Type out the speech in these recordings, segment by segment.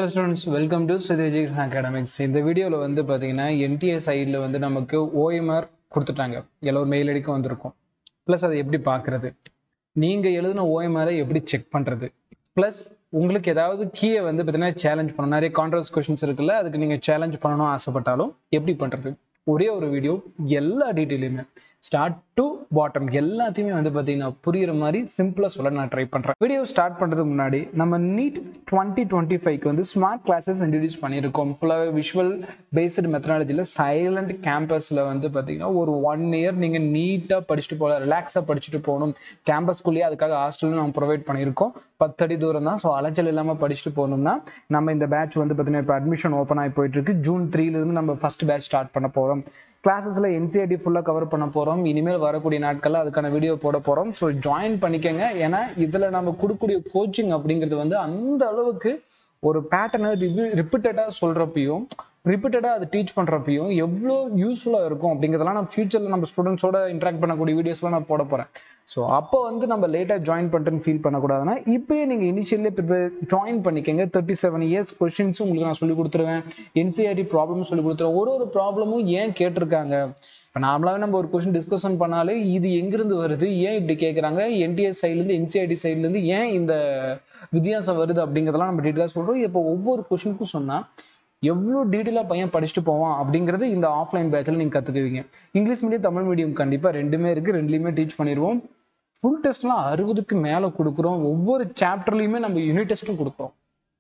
hello students welcome to Sudheji academics இந்த வீடியோவில் வந்து பார்த்தீங்கன்னா என்டிஏ சைடில் வந்து நமக்கு ஓஎம்ஆர் கொடுத்துட்டாங்க எல்லோரும் மெயில் அடிக்க வந்திருக்கும் ப்ளஸ் அதை எப்படி பார்க்குறது நீங்கள் எழுதின ஓஎம்ஆரை எப்படி செக் பண்ணுறது ப்ளஸ் உங்களுக்கு ஏதாவது கீயை வந்து பார்த்தீங்கன்னா சேலஞ்ச் பண்ணணும் நிறைய கான்ட்ரவர்ஸ் கொஷின்ஸ் இருக்குல்ல அதுக்கு நீங்கள் சேலஞ்ச் பண்ணணும் ஆசைப்பட்டாலும் எப்படி பண்ணுறது ஒரே ஒரு வீடியோ எல்லா டீட்டெயிலுமே ஸ்டார்ட் டு பாட்டம் எல்லாத்தையுமே வந்து பார்த்தீங்கன்னா புரியுற மாதிரி சிம்பிளாக சொல்ல நான் ட்ரை பண்ணுறேன் வீடியோ ஸ்டார்ட் பண்ணுறதுக்கு முன்னாடி நம்ம நீட் டுவெண்ட்டி டுவெண்ட்டி ஃபைவ்க்கு வந்து ஸ்மார்ட் கிளாஸஸ் இன்ட்ரடியூஸ் பண்ணியிருக்கோம் ஃபுல்லாகவே விஷுவல் பேஸ்டு மெத்தனாலஜியில் சைலண்ட் கேம்பஸில் வந்து பார்த்தீங்கன்னா ஒரு ஒன் இயர் நீங்கள் நீட்டாக படிச்சுட்டு போகலாம் ரிலாக்ஸாக படிச்சுட்டு போகணும் கேம்பஸ்குள்ளேயே அதுக்காக ஹாஸ்டலும் நம்ம ப்ரொவைட் பண்ணியிருக்கோம் பத்தடி தூரம் தான் ஸோ அலைச்சல் இல்லாமல் படிச்சுட்டு போகணும்னா நம்ம இந்த பேட்ச் வந்து பார்த்தீங்கன்னா இப்போ அட்மிஷன் ஓப்பன் ஆகி போயிட்டு இருக்கு ஜூன் த்ரீலேருந்து நம்ம ஃபர்ஸ்ட் பேட்ச் ஸ்டார்ட் பண்ண போகிறோம் கிளாஸஸில் என்சிஆர்டி ஃபுல்லாக கவர் பண்ண போகிறோம் இனிமேல் வரக்கூடிய நாட்களில் அதுக்கான வீடியோ போட போகிறோம் ஸோ ஜாயின் பண்ணிக்கங்க ஏன்னா இதில் நம்ம கொடுக்கக்கூடிய கோச்சிங் அப்படிங்கிறது வந்து அந்த அளவுக்கு ஒரு பேட்டர்னை ரிவ்யூ ரிப்பீட்டடாக சொல்கிறப்பையும் ரிப்பீட்டடாக அது டீச் பண்ணுறப்பையும் எவ்வளோ யூஸ்ஃபுல்லாக இருக்கும் அப்படிங்கிறதெல்லாம் நான் ஃபியூச்சரில் நம்ம ஸ்டூடெண்ட்ஸோட இன்ட்ராக்ட் பண்ணக்கூடிய வீடியோஸ்லாம் நான் போட போகிறேன் ஸோ அப்போ வந்து நம்ம லேட்டாக ஜாயின் பண்ணிட்டுன்னு ஃபீல் பண்ணக்கூடாதுன்னா இப்போயே நீங்கள் இனிஷியலே ப்ரிப்பேர் ஜாயின் பண்ணிக்கங்க தேர்ட்டி செவன் இயர்ஸ் கொஷின்ஸும் உங்களுக்கு நான் சொல்லி கொடுத்துருவேன் என்சிஆர்டி ப்ராப்ளம் சொல்லி கொடுத்துருவேன் ஒரு ஒரு ப்ராப்ளமும் ஏன் கேட்டிருக்காங்க இப்போ நார்மலாகவே நம்ம ஒரு கொஷின் டிஸ்கஷன் பண்ணாலே இது எங்கிருந்து வருது ஏன் இப்படி கேட்குறாங்க என்டிஎஸ் சைட்லேருந்து என்சிஆர்டி சைட்லேருந்து ஏன் இந்த வித்தியாசம் வருது அப்படிங்கிறதெல்லாம் நம்ம டீட்டெயிலாக சொல்கிறோம் இப்போ ஒவ்வொரு கொஷினுக்கும் சொன்னால் எவ்வளோ டீட்டெயிலாக பையன் படிச்சுட்டு போவான் அப்படிங்கிறது இந்த ஆஃப்லைன் பேட்சில் நீங்கள் கற்றுக்குவீங்க இங்கிலீஷ் மீடியம் தமிழ் மீடியம் கண்டிப்பாக ரெண்டுமே இருக்குது ரெண்டுலேயுமே டீச் பண்ணிடுவோம் ஃபுல் டெஸ்ட்லாம் அறுபதுக்கு மேலே கொடுக்குறோம் ஒவ்வொரு சாப்டர்லையுமே நம்ம யூனிட் டெஸ்ட்டும் கொடுக்குறோம்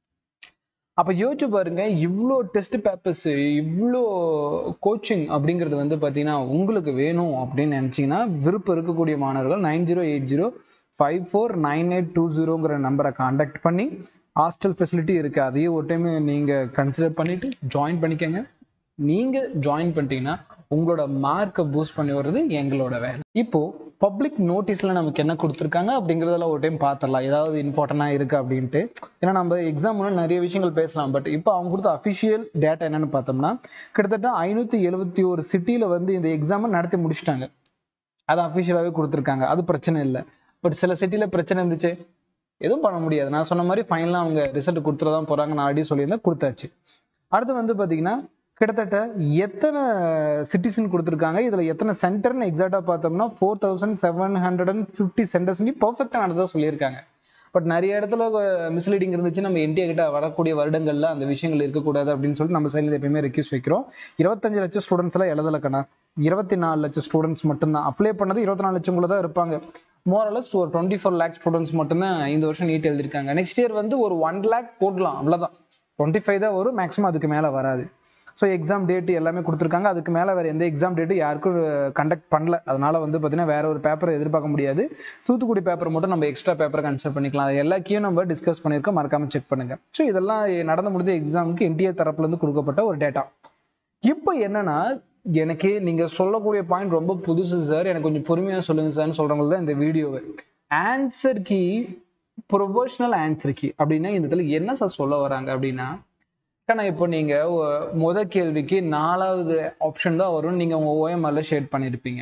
அப்போ யோசிச்சு பாருங்க இவ்வளோ டெஸ்ட் பேப்பர்ஸ் இவ்வளோ கோச்சிங் அப்படிங்கிறது வந்து பார்த்தீங்கன்னா உங்களுக்கு வேணும் அப்படின்னு நினச்சிங்கன்னா விருப்பம் இருக்கக்கூடிய மாணவர்கள் nine zero eight zero five four nine eight two ஜீரோங்கிற நம்பரை காண்டாக்ட் பண்ணி ஹாஸ்டல் ஃபெசிலிட்டி இருக்கு அதையும் ஒரு டைம் நீங்கள் கன்சிடர் பண்ணிட்டு ஜாயின் பண்ணிக்கங்க நீங்க ஜாயின் பண்ணிட்டீங்கன்னா உங்களோட மார்க்கை பூஸ்ட் பண்ணி வர்றது எங்களோட வேலை இப்போ பப்ளிக் நோட்டீஸ்ல நமக்கு என்ன கொடுத்துருக்காங்க அப்படிங்கிறதெல்லாம் ஒரு டைம் பார்த்துடலாம் ஏதாவது இம்பார்ட்டண்டா இருக்கு அப்படின்ட்டு ஏன்னா நம்ம எக்ஸாம் நிறைய விஷயங்கள் பேசலாம் பட் இப்போ அவங்க கொடுத்த அஃபிஷியல் டேட்டா என்னன்னு பார்த்தோம்னா கிட்டத்தட்ட ஐநூத்தி எழுபத்தி ஒரு சிட்டியில வந்து இந்த எக்ஸாமை நடத்தி முடிச்சிட்டாங்க அது அஃபிஷியலாகவே கொடுத்துருக்காங்க அது பிரச்சனை இல்லை பட் சில சிட்டியில பிரச்சனை இருந்துச்சு எதுவும் பண்ண முடியாது நான் சொன்ன மாதிரி ஃபைனலாக அவங்க ரிசல்ட் கொடுத்துட்டு போறாங்க நான் ஆல்ரெடி சொல்லியிருந்தேன் கொடுத்தாச்சு அடுத்து வந்து பார்த்தீங்கன்னா கிட்டத்தட்ட எத்தனை சிட்டிசன் கொடுத்துருக்காங்க இதில் எத்தனை சென்டர்னு எக்ஸாக்டாக பார்த்தோம்னா four thousand seven hundred and fifty சென்டர்ஸ்னு பர்ஃபெக்டாக நடந்ததாக சொல்லியிருக்காங்க பட் நிறைய இடத்துல மிஸ்லீடிங் இருந்துச்சு நம்ம இந்தியா கிட்ட வரக்கூடிய வருடங்கள்ல அந்த விஷயங்கள் இருக்கக்கூடாது அப்படின்னு சொல்லிட்டு நம்ம சைடில் எப்பயுமே ரெக்யூஸ் வைக்கிறோம் இருபத்தஞ்சு லட்சம் ஸ்டூடெண்ட்ஸ் எல்லாம் எழுதலக்கண்ணா இருபத்தி நாலு லட்சம் ஸ்டூடெண்ட்ஸ் மட்டும்தான் அப்ளை பண்ணது இருபத்தி நாலு லட்சம் தான் இருப்பாங்க மோரலஸ் ஒரு டுவெண்ட்டி ஃபோர் லேக் ஸ்டூடெண்ட்ஸ் மட்டும்தான் இந்த வருஷம் நீட் எழுதிருக்காங்க நெக்ஸ்ட் இயர் வந்து ஒரு ஒன் லேக் போடலாம் அவ்வளோதான் டுவெண்ட்டி ஃபைவ் தான் வரும் மேக்ஸிமம் அதுக்கு மேலே வராது ஸோ எக்ஸாம் டேட் எல்லாமே கொடுத்துருக்காங்க அதுக்கு மேலே வேறு எந்த எக்ஸாம் டேட்டு யாருக்கும் கண்டக்ட் பண்ணல அதனால வந்து பார்த்தீங்கன்னா வேற ஒரு பேப்பரை எதிர்பார்க்க முடியாது தூத்துக்குடி பேப்பர் மட்டும் நம்ம எக்ஸ்ட்ரா பேப்பரை கன்சிடர் பண்ணிக்கலாம் அது எல்லாத்தையும் நம்ம டிஸ்கஸ் பண்ணியிருக்கோம் மறக்காம செக் பண்ணுங்க ஸோ இதெல்லாம் நடந்து முடிஞ்ச எக்ஸாமுக்கு என்டிஏ தரப்புலேருந்து கொடுக்கப்பட்ட ஒரு டேட்டா இப்போ என்னன்னா எனக்கு நீங்க சொல்லக்கூடிய பாயிண்ட் ரொம்ப புதுசு சார் எனக்கு கொஞ்சம் பொறுமையா சொல்லுங்க சார்னு சொல்றவங்க தான் இந்த வீடியோவை answer key provisional answer key அப்படின்னா இந்த இடத்துல என்ன சார் சொல்ல வராங்க அப்படின்னா ஆனால் இப்போ நீங்க முத கேள்விக்கு நாலாவது ஆப்ஷன் தான் வரும் நீங்க உங்க ஓஎம்ஆர்ல ஷேட் பண்ணியிருப்பீங்க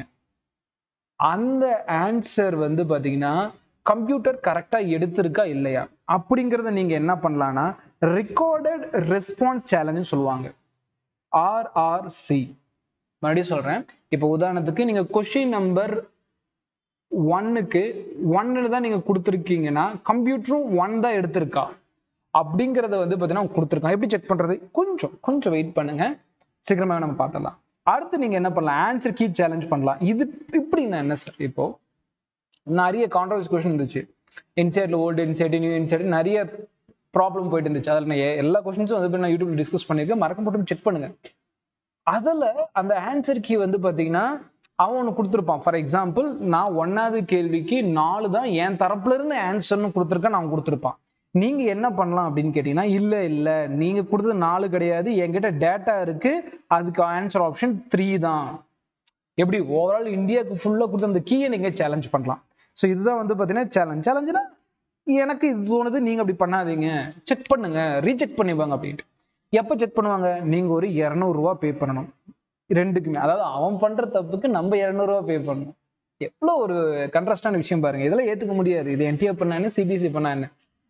அந்த ஆன்சர் வந்து பாத்தீங்கன்னா கம்ப்யூட்டர் கரெக்டா எடுத்திருக்கா இல்லையா அப்படிங்கிறத நீங்க என்ன பண்ணலாம்னா ரெக்கார்டட் ரெஸ்பான்ஸ் சேலஞ்சுன்னு சொல்லுவாங்க ஆர்ஆர்சி மறுபடியும் சொல்றேன் இப்போ உதாரணத்துக்கு நீங்க கொஸ்டின் நம்பர் ஒன்னுக்கு ஒன்னு தான் நீங்க கொடுத்துருக்கீங்கன்னா கம்ப்யூட்டரும் ஒன் தான் எடுத்திருக்கா அப்படிங்கிறத வந்து பார்த்தீங்கன்னா கொடுத்துருக்கான் எப்படி செக் பண்றது கொஞ்சம் கொஞ்சம் வெயிட் பண்ணுங்க சீக்கிரமாக நம்ம பார்த்துடலாம் அடுத்து நீங்க என்ன பண்ணலாம் ஆன்சர் கீ சேலஞ்ச் பண்ணலாம் இது இப்படின்னா என்ன சார் இப்போ நிறைய கான்ட்ரவர்ஸ் கொஸ்டின் இருந்துச்சு என்சிஆர்ல ஓல்டு என்சிஆர்டி நியூ என்சிஆர்டி நிறைய ப்ராப்ளம் போயிட்டு இருந்துச்சு அதில் நான் எல்லா கொஸ்டின்ஸும் வந்து நான் யூடியூப்ல டிஸ்கஸ் பண்ணியிருக்கேன் மறக்க மட்டும் செக் பண்ணுங்க அதில் அந்த ஆன்சர் கீ வந்து பார்த்தீங்கன்னா அவன் ஒன்று கொடுத்துருப்பான் ஃபார் எக்ஸாம்பிள் நான் ஒன்னாவது கேள்விக்கு நாலு தான் என் தரப்புல இருந்து ஆன்சர்னு கொடுத்துருக்கேன் நான் கொடுத்துருப்பான் நீங்க என்ன பண்ணலாம் அப்படின்னு கேட்டீங்கன்னா இல்ல இல்ல நீங்க கொடுத்தது நாலு கிடையாது என்கிட்ட டேட்டா இருக்கு அதுக்கு ஆன்சர் ஆப்ஷன் த்ரீ தான் எப்படி ஓவரால் இந்தியாவுக்கு ஃபுல்லா கொடுத்த அந்த கீயை நீங்க சேலஞ்ச் பண்ணலாம் ஸோ இதுதான் வந்து பாத்தீங்கன்னா சேலஞ்ச் சேலஞ்சுனா எனக்கு இது தோணுது நீங்க அப்படி பண்ணாதீங்க செக் பண்ணுங்க ரீசெக் பண்ணிவாங்க அப்படின்ட்டு எப்போ செக் பண்ணுவாங்க நீங்க ஒரு இரநூறுவா பே பண்ணணும் ரெண்டுக்குமே அதாவது அவன் பண்ற தப்புக்கு நம்ம இரநூறுவா பே பண்ணணும் எவ்வளோ ஒரு கண்ட்ராஸ்டான விஷயம் பாருங்க இதெல்லாம் ஏத்துக்க முடியாது இது என்டிஆர் பண்ணா என்ன சிபிஎஸ்சி பண்ணா என்ன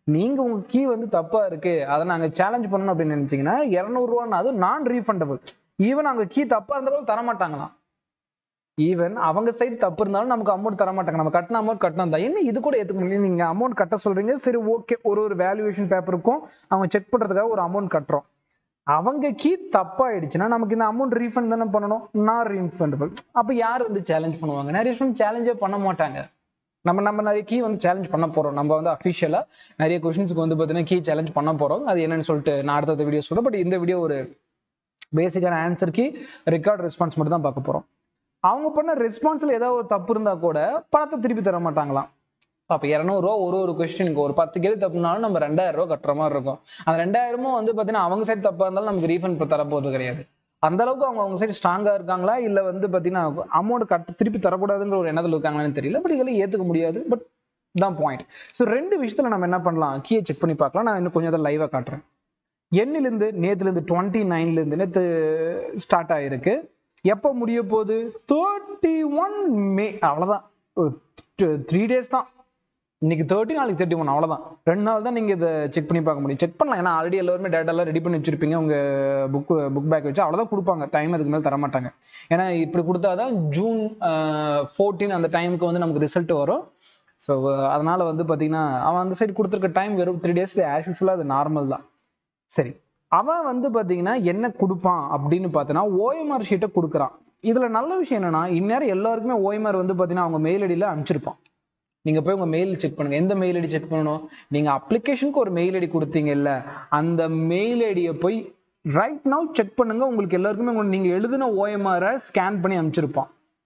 நீங்க உங்க கீ வந்து தப்பா இருக்கு அதை நாங்க சேலஞ்ச் பண்ணணும் அப்படின்னு நினைச்சீங்கன்னா இரநூறுவான்னு அது நான் ரீஃபண்டபிள் ஈவன் அங்க கீ தப்பா இருந்தா கூட தர மாட்டாங்களாம் ஈவன் அவங்க சைடு தப்பு இருந்தாலும் நமக்கு அமௌண்ட் தர மாட்டாங்க நம்ம கட்டின அமௌண்ட் கட்டினா தான் என்ன இது கூட ஏத்துக்க முடியல நீங்க அமௌண்ட் கட்ட சொல்றீங்க சரி ஓகே ஒரு ஒரு வேல்யூவேஷன் பேப்பருக்கும் அவங்க செக் பண்றதுக்காக ஒரு அமௌண்ட் கட்டுறோம் அவங்க கீ தப்பாயிடுச்சுன்னா நமக்கு இந்த அமௌண்ட் ரீஃபண்ட் தானே பண்ணணும் நான் ரீஃபண்டபிள் அப்ப யார் வந்து சேலஞ்ச் பண்ணுவாங்க நிறைய விஷயம் சேலஞ்சே பண்ண மாட்டாங்க நம்ம நம்ம நிறைய கீ வந்து சேலஞ்ச் பண்ண போறோம் நம்ம வந்து அஃபிஷியலா நிறைய கொஸ்டின்ஸ்க்கு வந்து பார்த்தீங்கன்னா கீ சேலஞ்ச் பண்ண போறோம் அது என்னன்னு சொல்லிட்டு நான் அடுத்த வீடியோ சொல்றேன் பட் இந்த வீடியோ ஒரு பேசிக்கான ஆன்சர் கீ ரெக்கார்ட் ரெஸ்பான்ஸ் மட்டும் தான் பார்க்க போறோம் அவங்க பண்ண ரெஸ்பான்ஸ்ல ஏதாவது ஒரு தப்பு இருந்தா கூட பணத்தை திருப்பி தர மாட்டாங்களாம் அப்போ இரநூறுவா ஒரு ஒரு கொஸ்டினுக்கு ஒரு பத்து கேள்வி தப்புனாலும் நம்ம ரெண்டாயிரம் ரூபா கட்டுற மாதிரி இருக்கும் அந்த ரெண்டாயிரமும் வந்து பார்த்தீங்கன்னா அவங்க சைடு தப்பா இருந்தாலும் நமக்கு ரீஃபண்ட் தர போகிறது கிடையாது அந்த அளவுக்கு அவங்க அவங்க சைடு ஸ்ட்ராங்கா இருக்காங்களா இல்ல வந்து பாத்தீங்கன்னா அமௌண்ட் கட்ட திருப்பி தரக்கூடாதுங்கிற ஒரு எண்ணத்துல இருக்காங்களான்னு தெரியல பட் இதெல்லாம் ஏத்துக்க முடியாது பட் தான் பாயிண்ட் ஸோ ரெண்டு விஷயத்துல நம்ம என்ன பண்ணலாம் கீயை செக் பண்ணி பார்க்கலாம் நான் இன்னும் கொஞ்சம் அதை லைவா காட்டுறேன் எண்ணிலிருந்து நேத்துலேருந்து டுவெண்ட்டி நைன்லேருந்து நேற்று ஸ்டார்ட் ஆயிருக்கு எப்போ முடிய போகுது தேர்ட்டி ஒன் மே அவ்வளோதான் த்ரீ டேஸ் தான் இன்னைக்கு தேர்ட்டி நாளைக்கு தேர்ட்டி ஒன் அவ்வளோதான் ரெண்டு நாள் தான் நீங்கள் இதை செக் பண்ணி பார்க்க முடியும் செக் பண்ணலாம் ஏன்னா ஆல்ரெடி எல்லாருமே டேட்டாலாம் ரெடி பண்ணி வச்சிருப்பீங்க உங்க புக் புக் பேக் வச்சு அவ்வளோதான் கொடுப்பாங்க டைம் அதுக்கு மேலே தர மாட்டாங்க ஏன்னா இப்படி கொடுத்தாதான் ஜூன் ஃபோர்டீன் அந்த டைமுக்கு வந்து நமக்கு ரிசல்ட் வரும் ஸோ அதனால வந்து பார்த்தீங்கன்னா அவன் அந்த சைடு கொடுத்துருக்க டைம் வெறும் த்ரீ டேஸ்க்கு ஆஸ் யூஸ்வலாக அது நார்மல் தான் சரி அவன் வந்து பார்த்தீங்கன்னா என்ன கொடுப்பான் அப்படின்னு பார்த்தோன்னா ஓஎம்ஆர் ஷீட்டை கொடுக்குறான் இதுல நல்ல விஷயம் என்னன்னா இந்நேரம் எல்லாருக்குமே ஓஎம்ஆர் வந்து பார்த்தீங்கன்னா அவங்க மெயில் ஐடியில் அனுப்பிச்சிருப்பான் நீங்க போய் உங்க மெயில் செக் பண்ணுங்க எந்த மெயில் ஐடி செக் பண்ணணும் நீங்க அப்ளிகேஷனுக்கு ஒரு மெயில் ஐடி கொடுத்தீங்கல்ல அந்த மெயில் ஐடியை போய் ரைட் நவ் செக் பண்ணுங்க உங்களுக்கு எல்லாருக்குமே உங்க- நீங்க எழுதின ஓஎம்ஆரை ஸ்கேன் பண்ணி அனுப்பிச்சிருப்பான்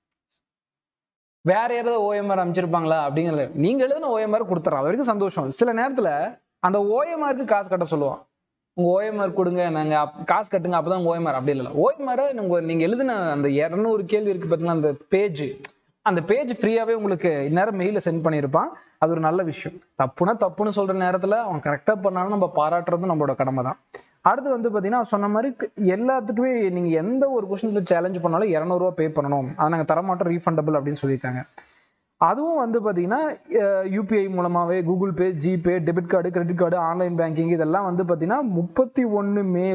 வேற யாராவது ஓஎம்ஆர் அனுப்பிச்சிருப்பாங்களா அப்படிங்கிறது நீங்க எழுதின ஓஎம்ஆர் கொடுத்துறோம் அது வரைக்கும் சந்தோஷம் சில நேரத்துல அந்த ஓஎம்ஆருக்கு காசு கட்ட சொல்லுவான் உங்க ஓஎம்ஆர் கொடுங்க நாங்க அப்- காசு கட்டுங்க அப்பதான் ஓஎம்ஆர் அப்படி இல்லை ஓஎம்ஆர் உங்க நீங்க எழுதின அந்த இருநூறு கேள்வி இருக்கு பாத்தீங்களா அந்த பேஜ் அந்த பேஜ் ஃப்ரீயாவே உங்களுக்கு இந்நேரம் மெயில சென்ட் பண்ணியிருப்பான் அது ஒரு நல்ல விஷயம் தப்புனா தப்புன்னு சொல்ற நேரத்துல அவன் கரெக்டா பண்ணாலும் நம்ம பாராட்டுறதும் நம்மளோட கடமை தான் அடுத்து வந்து பாத்தீங்கன்னா அவன் சொன்ன மாதிரி க- எல்லாத்துக்குமே நீங்க எந்த ஒரு கொஸ்டின்ல சேலஞ்ச் பண்ணாலும் இரநூறுவா பே பண்ணணும் அதை நாங்க தரமாட்டோம் ரீஃபண்டபிள் அப்படின்னு சொல்லியிருக்காங்க அதுவும் வந்து பாத்தீங்கன்னா யூபிஐ மூலமாவே Google pay GPay debit card credit card online banking இதெல்லாம் வந்து பாத்தீங்கன்னா முப்பத்தி ஒன்னு மே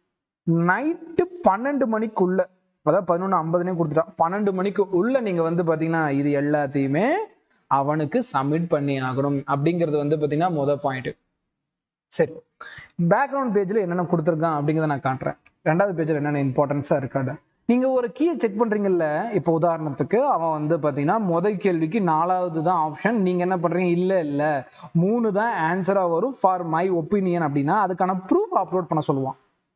நைட்டு பன்னெண்டு மணிக்குள்ள அதாவது பதினொன்று ஐம்பதுனே கொடுத்துட்டான் பன்னெண்டு மணிக்கு உள்ள நீங்க வந்து பாத்தீங்கன்னா இது எல்லாத்தையுமே அவனுக்கு சப்மிட் பண்ணி ஆகணும் அப்படிங்கிறது வந்து பாத்தீங்கன்னா முத பாயிண்ட் சரி பேக்ரவுண்ட் பேஜ்ல என்னென்ன கொடுத்துருக்கான் அப்படிங்கிறத நான் காட்டுறேன் ரெண்டாவது பேஜ்ல என்னென்ன இம்பார்ட்டன்ஸா இருக்காது நீங்க ஒரு கீயை செக் பண்றீங்கல்ல இப்போ உதாரணத்துக்கு அவன் வந்து பாத்தீங்கன்னா முதல் கேள்விக்கு நாலாவது தான் ஆப்ஷன் நீங்க என்ன பண்றீங்க இல்ல இல்ல மூணு தான் ஆன்சரா வரும் ஃபார் மை ஒப்பீனியன் அப்படின்னா அதுக்கான ப்ரூஃப் அப்லோட் பண்ண சொல்லுவான்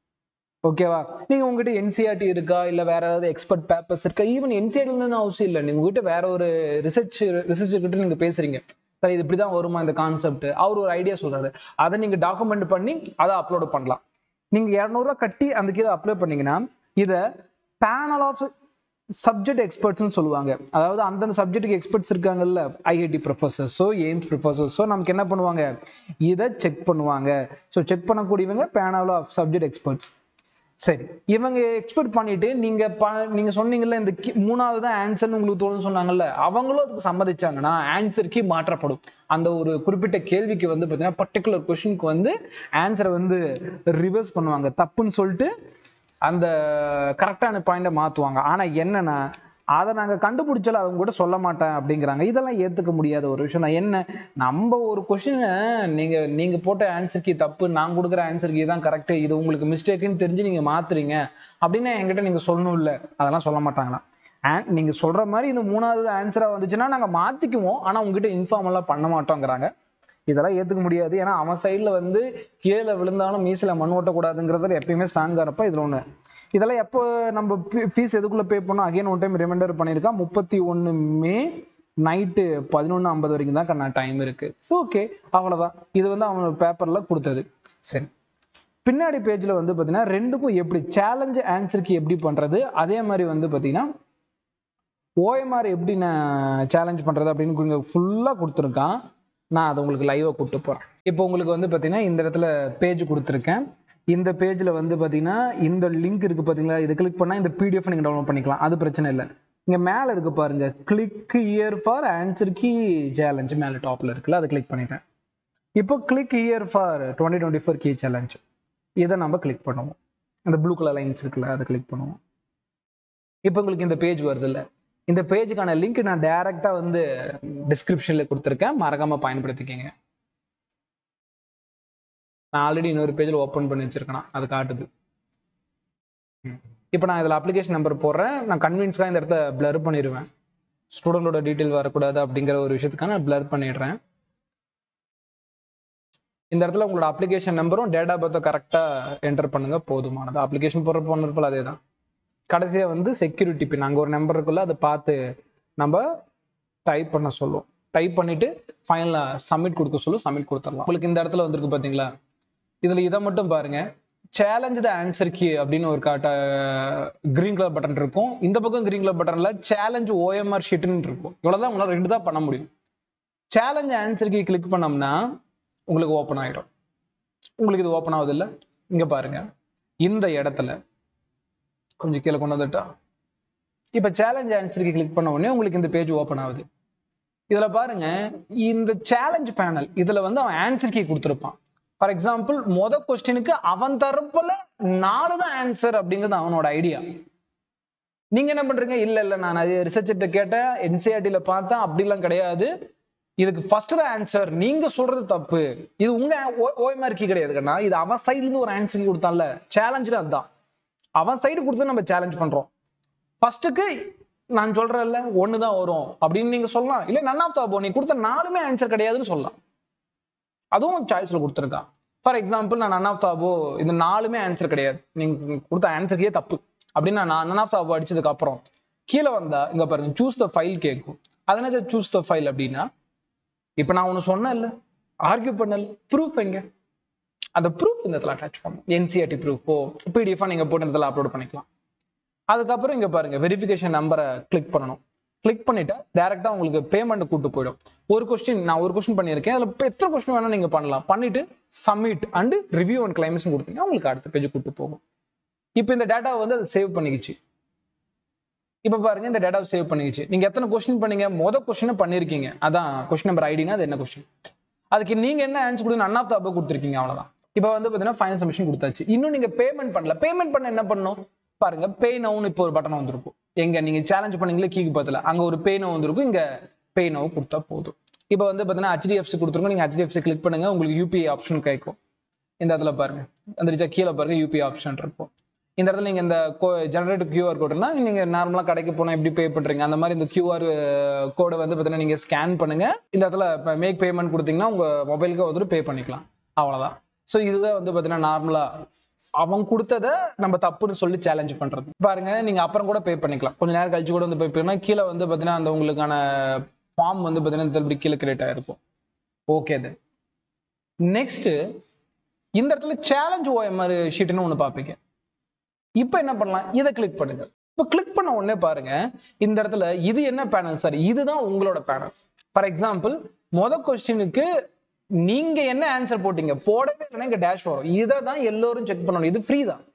ஓகேவா நீங்க உங்ககிட்ட என்சிஆர்டி இருக்கா இல்ல வேற ஏதாவது எக்ஸ்பர்ட் பேப்பர்ஸ் இருக்கா ஈவன் என்சிஆர்டி இருந்து அவசியம் இல்லை நீங்க உங்ககிட்ட வேற ஒரு ரிசர்ச் ரிசர்ச் கிட்ட நீங்க பேசுறீங்க சரி இது இப்படிதான் வருமா இந்த கான்செப்ட் அவர் ஒரு ஐடியா சொல்றாரு அதை நீங்க டாக்குமெண்ட் பண்ணி அதை அப்லோட் பண்ணலாம் நீங்க இரநூறுவா கட்டி அந்த கீழே அப்லோட் பண்ணீங்கன்னா இதை பேனல் ஆஃப் சப்ஜெக்ட் எக்ஸ்பர்ட்ஸ்னு சொல்லுவாங்க அதாவது அந்தந்த சப்ஜெக்ட்டுக்கு எக்ஸ்பர்ட்ஸ் இருக்காங்கல்ல ஐஐடி ப்ரொஃபசர்ஸோ எய்ம்ஸ் ப்ரொஃபசர்ஸோ நமக்கு என்ன பண்ணுவாங்க இதை செக் பண்ணுவாங்க ஸோ செக் பண்ணக்கூடியவங்க பேனல் ஆஃப் சப்ஜெக்ட் எக்ஸ்பர்ட்ஸ் சரி இவங்க எக்ஸ்பெக்ட் பண்ணிட்டு நீங்க ப- நீங்க சொன்னீங்கல்ல இந்த key- மூணாவது தான் ஆன்சர்னு உங்களுக்கு தோணுன்னு சொன்னாங்கல்ல அவங்களும் அதுக்கு சம்மதிச்சாங்கன்னா ஆன்சர் கீ மாற்றப்படும் அந்த ஒரு குறிப்பிட்ட கேள்விக்கு வந்து பாத்தீங்கன்னா பர்டிகுலர் கொஸ்டினுக்கு வந்து ஆன்சரை வந்து ரிவர்ஸ் பண்ணுவாங்க தப்புன்னு சொல்லிட்டு அந்த கரெக்டான பாயிண்ட மாத்துவாங்க ஆனா என்னன்னா அதை நாங்க கண்டுபிடிச்சாலும் அவங்க கூட சொல்ல மாட்டேன் அப்படிங்கிறாங்க இதெல்லாம் ஏத்துக்க முடியாத ஒரு விஷயம் தான் என்ன நம்ம ஒரு கொஸ்டினை நீங்க நீங்க போட்ட ஆன்சர் கீ தப்பு நான் கொடுக்குற ஆன்சர் கீ தான் கரெக்ட் இது உங்களுக்கு மிஸ்டேக்குன்னு தெரிஞ்சு நீங்க மாத்துறீங்க அப்படின்னு என்கிட்ட நீங்க சொல்லணும் இல்ல அதெல்லாம் சொல்ல மாட்டாங்களாம் And நீங்க சொல்ற மாதிரி இந்த மூணாவது ஆன்சரா வந்துச்சுன்னா நாங்க மாத்திக்குவோம் ஆனா உங்ககிட்ட இன்ஃபார்ம் எல்லாம் பண்ண மாட்டோங்கிறாங்க இதெல்லாம் ஏத்துக்க முடியாது ஏன்னா அவன் சைடுல வந்து கீழே விழுந்தாலும் மீசில மண் ஓட்டக்கூடாதுங்கிறதுல எப்பயுமே ஸ்ட்ராங்கா இருப்ப இதுல ஒண்ணு இதெல்லாம் எப்போ நம்ம ஃபீஸ் எதுக்குள்ள பே பண்ணோம் அகைன் ஒன் டைம் ரிமைண்டர் பண்ணியிருக்கான் முப்பத்தி ஒன்னு மே நைட்டு பதினொன்று ஐம்பது வரைக்கும் தான் கண்ணா டைம் இருக்கு ஸோ ஓகே அவ்வளவுதான் இது வந்து அவன் பேப்பர்ல கொடுத்தது சரி பின்னாடி பேஜ்ல வந்து பாத்தீங்கன்னா ரெண்டுக்கும் எப்படி சேலஞ்ச் ஆன்சருக்கு எப்படி பண்றது அதே மாதிரி வந்து பாத்தீங்கன்னா ஓஎம்ஆர் எப்படி நான் சேலஞ்ச் பண்றது அப்படின்னு ஃபுல்லா கொடுத்துருக்கான் நான் அதை உங்களுக்கு லைவா கூப்பிட்டு போறேன் இப்போ உங்களுக்கு வந்து பாத்தீங்கன்னா இந்த இடத்துல பேஜ் கொடுத்துருக்கேன் இந்த பேஜ்ல வந்து பாத்தீங்கன்னா இந்த லிங்க் இருக்கு பாத்தீங்களா இது கிளிக் பண்ணா இந்த பிடிஎஃப் நீங்க டவுன்லோட் பண்ணிக்கலாம் அது பிரச்சனை இல்லை இங்க மேல இருக்கு பாருங்க click year for answer key challenge மேல டாப்ல இருக்குல்ல அதை கிளிக் பண்ணிட்டேன் இப்போ click year for twenty twenty four key challenge இதை நம்ம கிளிக் பண்ணுவோம் அந்த ப்ளூ கலர் லைன்ஸ் இருக்குல்ல அதை கிளிக் பண்ணுவோம் இப்போ உங்களுக்கு இந்த பேஜ் வருது இல்ல இந்த பேஜுக்கான லிங்க் நான் டைரக்டா வந்து டிஸ்கிரிப்ஷன்ல கொடுத்துருக்கேன் மறக்காம பயன்படுத்திக்கங்க நான் ஆல்ரெடி இன்னொரு பேஜில் ஓப்பன் பண்ணி வச்சிருக்கேன் அது காட்டுது இப்போ நான் இதில் அப்ளிகேஷன் நம்பர் போடுறேன் நான் கன்வீன்ஸ்க்காக இந்த இடத்த பிளர் பண்ணிடுவேன் ஸ்டூடெண்டோட டீட்டெயில் வரக்கூடாது அப்படிங்கிற ஒரு விஷயத்துக்காக நான் பிளர் பண்ணிடுறேன் இந்த இடத்துல உங்களோட அப்ளிகேஷன் நம்பரும் டேட்டா பர்த்தை கரெக்டாக என்டர் பண்ணுங்க போதுமானது அப்ளிகேஷன் போடுற போனப்பல அதே தான் கடைசியாக வந்து செக்யூரிட்டி பின் அங்கே ஒரு நம்பர் இருக்குல்ல அதை பார்த்து நம்ம டைப் பண்ண சொல்லுவோம் டைப் பண்ணிட்டு ஃபைனலாக சப்மிட் கொடுக்க சொல்லும் சப்மிட் கொடுத்துடலாம் உங்களுக்கு இந்த இடத்துல வந்திருக்கு பார்த்தீங்களா இதில் இதை மட்டும் பாருங்க சேலஞ்ச் த ஆன்சர் கீ அப்படின்னு ஒரு காட்ட கிரீன் கலர் பட்டன் இருக்கும் இந்த பக்கம் கிரீன் கலர் பட்டன்ல சேலஞ்ச் ஓஎம்ஆர் ஷீட்னு இருக்கும் இவ்வளவுதான் உங்களால் ரெண்டு தான் பண்ண முடியும் சேலஞ்ச் ஆன்சர் கீ கிளிக் பண்ணோம்னா உங்களுக்கு ஓப்பன் ஆயிடும் உங்களுக்கு இது ஓப்பன் ஆகுது இல்ல இங்க பாருங்க இந்த இடத்துல கொஞ்சம் கீழே கொண்டு வந்துட்டா இப்ப சேலஞ்ச் ஆன்சருக்கு கிளிக் பண்ண உடனே உங்களுக்கு இந்த பேஜ் ஓப்பன் ஆகுது இதுல பாருங்க இந்த சேலஞ்ச் பேனல் இதுல வந்து அவன் ஆன்சர் கீ கொடுத்துருப்பான் ஃபார் எக்ஸாம்பிள் மொத கொஸ்டினுக்கு அவன் தரப்புல நாலு தான் ஆன்சர் அப்படிங்கிறது அவனோட ஐடியா நீங்க என்ன பண்றீங்க இல்ல இல்ல நான் அது ரிசர்ச் கேட்டேன் என்சிஆர்டில பார்த்தேன் அப்படிலாம் கிடையாது இதுக்கு ஃபர்ஸ்ட் தான் ஆன்சர் நீங்க சொல்றது தப்பு இது உங்க ஓஎம்ஆர் கீ கிடையாது கண்ணா இது அவன் சைடுல இருந்து ஒரு ஆன்சர் கொடுத்தான்ல சேலஞ்சு அதுதான் அவன் சைடு கொடுத்து நம்ம சேலஞ்ச் பண்றோம் ஃபர்ஸ்ட்டுக்கு நான் சொல்றேன்ல ஒன்று தான் வரும் அப்படின்னு நீங்க சொல்லலாம் இல்லை நன் ஆஃப் தாபோ நீ கொடுத்த நாலுமே ஆன்சர் கிடையாதுன்னு சொல்லலாம் அதுவும் சாய்ஸ்ல கொடுத்துருக்கான் ஃபார் எக்ஸாம்பிள் நான் நன் ஆஃப் தாபோ இந்த நாலுமே ஆன்சர் கிடையாது நீங்க கொடுத்த ஆன்சருக்கே தப்பு அப்படின்னு நான் நன் ஆஃப் தாபோ அடிச்சதுக்கு அப்புறம் கீழே வந்தா இங்க பாருங்க சூஸ் த ஃபைல் கேட்கும் அதனால சூஸ் த ஃபைல் அப்படின்னா இப்போ நான் ஒன்று சொன்னேன்ல ஆர்கியூ பண்ணல ப்ரூஃப் எங்க அந்த ப்ரூஃப் இந்த இடத்துல அட்டாச் பண்ணும் என்சிஆர்டி ப்ரூஃபோ பிடிஎஃபா நீங்க போட்டு இந்த இடத்துல அப்லோட் பண்ணிக்கலாம் அதுக்கப்புறம் இங்க பாருங்க வெரிஃபிகேஷன் நம்பரை கிளிக் பண்ணணும் கிளிக் பண்ணிட்டா டேரக்டா உங்களுக்கு பேமெண்ட் கூட்டு போயிடும் ஒரு கொஸ்டின் நான் ஒரு கொஸ்டின் பண்ணியிருக்கேன் அதுல இப்ப எத்தனை கொஸ்டின் வேணா நீங்க பண்ணலாம் பண்ணிட்டு submit and review and claims கொடுத்தீங்கன்னா உங்களுக்கு அடுத்த பேஜ் கூட்டு போகும் இப்போ இந்த டேட்டாவை வந்து அது சேவ் பண்ணிக்கிச்சு இப்ப பாருங்க இந்த டேட்டாவை சேவ் பண்ணிக்கிச்சு நீங்க எத்தனை கொஸ்டின் பண்ணீங்க மொதல் கொஸ்டின் பண்ணிருக்கீங்க அதான் கொஸ்டின் நம்பர் ஐடினா அது என்ன கொஸ்டின் அதுக்கு நீங்க என்ன ஆன்சர் கொடுங்க அன் ஆஃப் த அபவ் கொடுத்துருக்கீங்க அவ்வளவுதான் இப்போ வந்து பாத்தீங்கன்னா ஃபைனல் சப்மிஷன் கொடுத்தாச்சு இன்னும் நீங்க பேமெண்ட் பண்ணல பேமெண்ட் பண்ண என்ன பண்ணணும் பாருங்க பே நவுன்னு இப்போ ஒரு பட்டன் வந்திருக்கும் எங்க நீங்க சேலஞ்ச் பண்ணீங்களே கீக்கு பத்தல அங்க ஒரு பே நோ வந்திருக்கும் இங்க பே நோ கொடுத்தா போதும் இப்போ வந்து பாத்தீங்கன்னா ஹெச்டிஎஃப்சி கொடுத்துருக்கோம் நீங்க ஹெச்டிஎஃப்சி கிளிக் பண்ணுங்க உங்களுக்கு யூபிஐ ஆப்ஷன் கேட்கும் இந்த இடத்துல பாருங்க அந்த கீழே பாருங்க யூபிஐ ஆப்ஷன் இருக்கும் இந்த இடத்துல நீங்க இந்த ஜெனரேட் கியூஆர் கோடுனா நீங்க நார்மலா கடைக்கு போனா எப்படி பே பண்றீங்க அந்த மாதிரி இந்த கியூஆர் கோடை வந்து பாத்தீங்கன்னா நீங்க ஸ்கேன் பண்ணுங்க இந்த இடத்துல மேக் பேமெண்ட் கொடுத்தீங்கன்னா உங்க மொபைலுக்கு வந்துட்டு பே பண்ணிக்கலாம் அவ்வளவுதான் ஸோ இதுதான் வந்து பாத்தீங்கன்னா நார்மலா அவன் கொடுத்தத நம்ம தப்புன்னு சொல்லி சேலஞ்ச் பண்றது பாருங்க நீங்க அப்புறம் கூட பே பண்ணிக்கலாம் கொஞ்ச நேரம் கழிச்சு கூட வந்து பே பண்ணா கீழே வந்து பாத்தீங்கன்னா அந்த உங்களுக்கான ஃபார்ம் வந்து பாத்தீங்கன்னா திருப்பி கீழே கிரியேட் ஆயிருக்கும் ஓகே தென் நெக்ஸ்ட் இந்த இடத்துல சேலஞ்ச் ஓஎம்ஆர் ஷீட்னு ஒன்று பார்ப்பீங்க இப்போ என்ன பண்ணலாம் இதை கிளிக் பண்ணுங்க இப்போ கிளிக் பண்ண உடனே பாருங்க இந்த இடத்துல இது என்ன பேனல் சார் இதுதான் உங்களோட பேனல் ஃபார் எக்ஸாம்பிள் மொத கொஸ்டினுக்கு நீங்க என்ன ஆன்சர் போட்டீங்க போடவே இல்லைன்னா இங்க டேஷ் வரும் இதை தான் எல்லோரும் செக் பண்ணணும் இது ஃப்ரீ தான்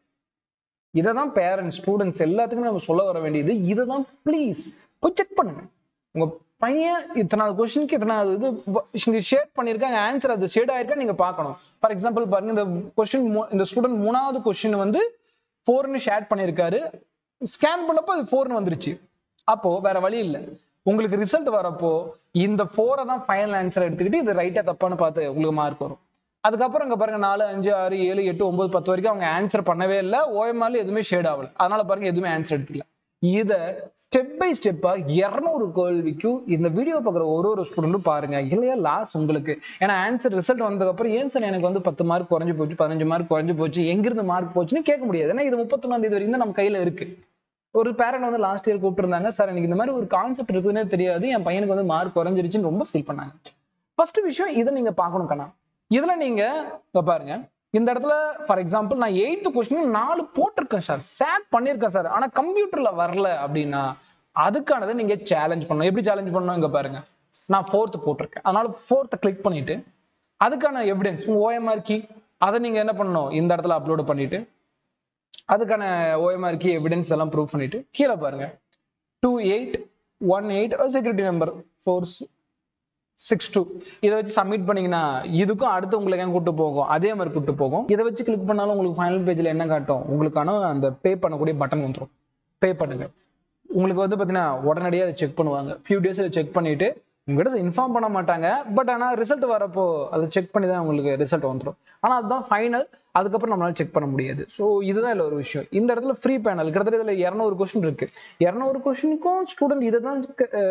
இதை தான் பேரண்ட்ஸ் ஸ்டூடெண்ட்ஸ் எல்லாத்துக்குமே நம்ம சொல்ல வர வேண்டியது இதை தான் ப்ளீஸ் போய் செக் பண்ணுங்க உங்க பையன் இத்தனாவது கொஸ்டினுக்கு இத்தனாவது இது இங்க ஷேட் பண்ணியிருக்காங்க ஆன்சர் அது ஷேட் ஆயிருக்கா நீங்க பார்க்கணும் ஃபார் எக்ஸாம்பிள் பாருங்க இந்த கொஸ்டின் இந்த ஸ்டூடெண்ட் மூணாவது கொஸ்டின் வந்து ஃபோர்னு ஷேர் பண்ணியிருக்காரு ஸ்கேன் பண்ணப்போ அது ஃபோர்னு வந்துருச்சு அப்போ வேற வழி இல்லை உங்களுக்கு ரிசல்ட் வரப்போ இந்த ஃபோரை தான் ஃபைனல் ஆன்சர் எடுத்துக்கிட்டு இது ரைட்டா தப்பான்னு பார்த்து உங்களுக்கு மார்க் வரும் அதுக்கப்புறம் இங்க பாருங்க நாலு அஞ்சு ஆறு ஏழு எட்டு ஒன்பது பத்து வரைக்கும் அவங்க ஆன்சர் பண்ணவே இல்லை ஓஎம்ஆர்ல எதுவுமே ஷேட் ஆகல அதனால பாருங்க எதுவுமே ஆன்சர் எடுத்துக்கல இத ஸ்டெப் பை ஸ்டெப்பா இருநூறு கேள்விக்கும் இந்த வீடியோ பார்க்குற ஒரு ஒரு ஸ்டூடெண்ட்டும் பாருங்க இல்லையா லாஸ் உங்களுக்கு ஏன்னா ஆன்சர் ரிசல்ட் வந்ததுக்கு அப்புறம் ஏன் சார் எனக்கு வந்து பத்து மார்க் குறைஞ்சு போச்சு பதினஞ்சு மார்க் குறைஞ்சு போச்சு எங்கிருந்து மார்க் போச்சுன்னு கேட்க முடியாது ஏன்னா இது முப்பத்தொன்னாம் தேதி வரைக்கும் தான் நம்ம கையில இருக்கு ஒரு பேரண்ட் வந்து லாஸ்ட் இயர் கூப்பிட்டுருந்தாங்க சார் எனக்கு இந்த மாதிரி ஒரு கான்செப்ட் இருக்குதுன்னே தெரியாது என் பையனுக்கு வந்து மார்க் குறைஞ்சிருச்சுன்னு ரொம்ப ஃபீல் பண்ணாங்க ஃபர்ஸ்ட் விஷயம் இதை நீங்க பார்க்கணும் கண்ணா இதுல நீங்க இங்க பாருங்க இந்த இடத்துல ஃபார் எக்ஸாம்பிள் நான் எயித்து கொஸ்டின் நாலு போட்டிருக்கேன் சார் சேட் பண்ணியிருக்கேன் சார் ஆனா கம்ப்யூட்டர்ல வரல அப்படின்னா அதுக்கானதை நீங்க சேலஞ்ச் பண்ணணும் எப்படி சேலஞ்ச் பண்ணணும் இங்க பாருங்க நான் ஃபோர்த் போட்டிருக்கேன் அதனால ஃபோர்த்தை கிளிக் பண்ணிட்டு அதுக்கான எவிடன்ஸ் ஓஎம்ஆர் கீ அதை நீங்க என்ன பண்ணணும் இந்த இடத்துல அப்லோட் பண்ணிட்டு அதுக்கான ஓஎம்ஆர் கீ எவிடன்ஸ் எல்லாம் ப்ரூவ் பண்ணிட்டு கீழே பாருங்க two eight one eight security number four six two இதை வச்சு சப்மிட் பண்ணீங்கன்னா இதுக்கும் அடுத்து உங்களுக்கு ஏன் கூட்டு போகும் அதே மாதிரி கூட்டு போகும் இதை வச்சு கிளிக் பண்ணாலும் உங்களுக்கு ஃபைனல் பேஜில் என்ன காட்டும் உங்களுக்கான அந்த பே பண்ணக்கூடிய பட்டன் வந்துடும் பே பண்ணுங்க உங்களுக்கு வந்து பார்த்தீங்கன்னா உடனடியாக அதை செக் பண்ணுவாங்க ஃபியூ டேஸ் அதை செக் பண்ணிட்டு உங்ககிட்ட இன்ஃபார்ம் பண்ண மாட்டாங்க பட் ஆனால் ரிசல்ட் வரப்போ அதை செக் பண்ணி தான் உங்களுக்கு ரிசல்ட் வந்துடும் ஆனால் அதுதான் ஃபைனல் அதுக்கப்புறம் நம்மளால செக் பண்ண முடியாது ஸோ இதுதான் இல்லை ஒரு விஷயம் இந்த இடத்துல ஃப்ரீ பேனல் கிட்டத்தட்ட இதில் இரநூறு கொஸ்டின் இருக்கு இரநூறு கொஸ்டினுக்கும் ஸ்டூடெண்ட் இதை தான்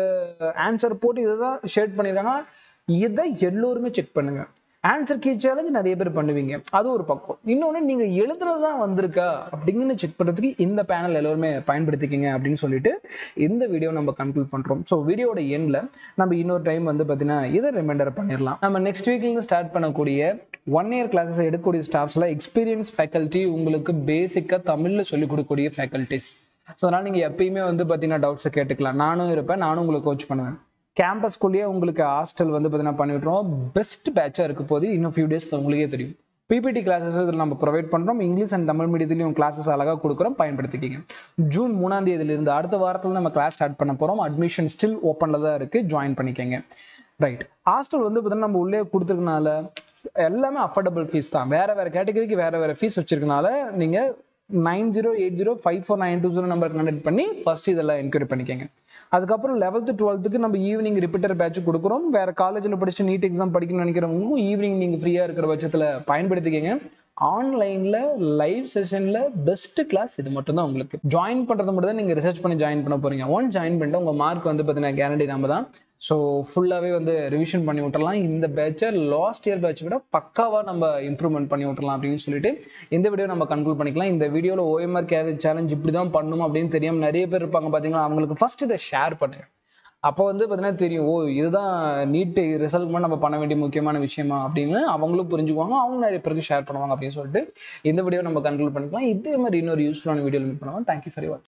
ஆன்சர் போட்டு இதை தான் ஷேட் பண்ணியிருக்காங்க இதை எல்லோருமே செக் பண்ணுங்க ஆன்சர் கீ சேலஞ்ச் நிறைய பேர் பண்ணுவீங்க அது ஒரு பக்கம் இன்னொன்று நீங்க எழுதுறது தான் வந்திருக்கா அப்படிங்கன்னு செக் பண்றதுக்கு இந்த பேனல் எல்லாருமே பயன்படுத்திக்கிங்க அப்படின்னு சொல்லிட்டு இந்த வீடியோ நம்ம கன்க்ளூட் பண்றோம் ஸோ வீடியோட எண்ட்ல நம்ம இன்னொரு டைம் வந்து பார்த்தீங்கன்னா இதை ரிமைண்டர் பண்ணிடலாம் நம்ம நெக்ஸ்ட் வீக்ல இருந்து ஸ்டார்ட் பண்ணக்கூடிய ஒன் இயர் கிளாஸஸ் எடுக்கக்கூடிய ஸ்டாஃப்ஸ்ல எக்ஸ்பீரியன்ஸ் ஃபேக்கல்ட்டி உங்களுக்கு பேசிக்காக தமிழ்ல சொல்லிக் கொடுக்கக்கூடிய ஃபேக்கல்ட்டிஸ் ஸோ அதனால நீங்க எப்பயுமே வந்து பார்த்தீங்கன்னா டவுட்ஸை கேட்டுக்கலாம் நானும் இருப்பேன் நானும் உங்களுக்கு கோச் பண்ணுவேன் கேம்பஸ்குள்ளேயே உங்களுக்கு ஹாஸ்டல் வந்து பார்த்தீங்கன்னா பண்ணிவிட்றோம் பெஸ்ட் பேட்சாக இருக்க போது இன்னும் ஃபியூ டேஸ் உங்களுக்கே தெரியும் பிபிடி கிளாஸஸ் இதில் நம்ம ப்ரொவைட் பண்ணுறோம் இங்கிலீஷ் அண்ட் தமிழ் மீடியத்துலையும் கிளாஸஸ் அழகாக கொடுக்குறோம் பயன்படுத்திக்கிங்க ஜூன் மூணாம் தேதியிலிருந்து அடுத்த வாரத்தில் நம்ம கிளாஸ் ஸ்டார்ட் பண்ண போகிறோம் அட்மிஷன் ஸ்டில் ஓப்பனில் தான் இருக்குது ஜாயின் பண்ணிக்கங்க ரைட் ஹாஸ்டல் வந்து பார்த்தீங்கன்னா நம்ம உள்ளே கொடுத்துருக்கனால எல்லாமே அஃபோர்டபுள் ஃபீஸ் தான் வேற வேற கேட்டகரிக்கு வேற வேற ஃபீஸ் வச்சிருக்கனால நீங்கள் nine zero eight zero five four nine two zero number connect பண்ணி ஃபர்ஸ்ட் இதெல்லாம் என்கொயரி பண்ணிக்கங்க அதுக்கப்புறம் லெவல்த்து டுவெல்த்துக்கு நம்ம ஈவினிங் ரிப்பீட்டர் பேட்ச் கொடுக்குறோம் வேற காலேஜில் படிச்சு நீட் எக்ஸாம் படிக்கணும்னு நினைக்கிறவங்களும் ஈவினிங் நீங்கள் ஃப்ரீயாக இருக்கிற பட்சத்தில் பயன்படுத்திக்கங்க ஆன்லைனில் லைவ் செஷனில் பெஸ்ட் கிளாஸ் இது மட்டும் தான் உங்களுக்கு ஜாயின் பண்ணுறது மட்டும் தான் நீங்கள் ரிசர்ச் பண்ணி ஜாயின் பண்ண போறீங்க ஒன் ஜாயின் பண்ணிட்டு உங்கள் மார்க் வந்து பார்த்தீங்கன்னா கேரண்டி நம்ம தான் ஸோ ஃபுல்லாகவே வந்து ரிவிஷன் பண்ணி விட்டுறலாம் இந்த பேட்சை லாஸ்ட் இயர் பேட்ச் விட பக்காவாக நம்ம இம்ப்ரூவ்மெண்ட் பண்ணி விட்டுறலாம் அப்படின்னு சொல்லிட்டு இந்த வீடியோ நம்ம கன்க்ளூட் பண்ணிக்கலாம் இந்த வீடியோவில் ஓஎம்ஆர் கேரேஜ் சேலஞ்ச் இப்படி தான் பண்ணணும் அப்படின்னு தெரியாமல் நிறைய பேர் இருப்பாங்க பார்த்தீங்களா அவங்களுக்கு ஃபர்ஸ்ட் இதை ஷேர் பண்ணுங்க அப்போ வந்து பார்த்தீங்கன்னா தெரியும் ஓ இதுதான் நீட் ரிசல்ட் நம்ம பண்ண வேண்டிய முக்கியமான விஷயமா அப்படின்னு அவங்களும் புரிஞ்சுக்குவாங்க அவங்க நிறைய பேருக்கு ஷேர் பண்ணுவாங்க அப்படின்னு சொல்லிட்டு இந்த வீடியோ நம்ம கன்க்ளூட் பண்ணிக்கலாம் இதே மாதிரி இன்னொரு யூஸ்ஃபுல்லான வீடியோ மீட் பண்ணுவோம் தேங்க்யூ ஃபார் வாட்ச்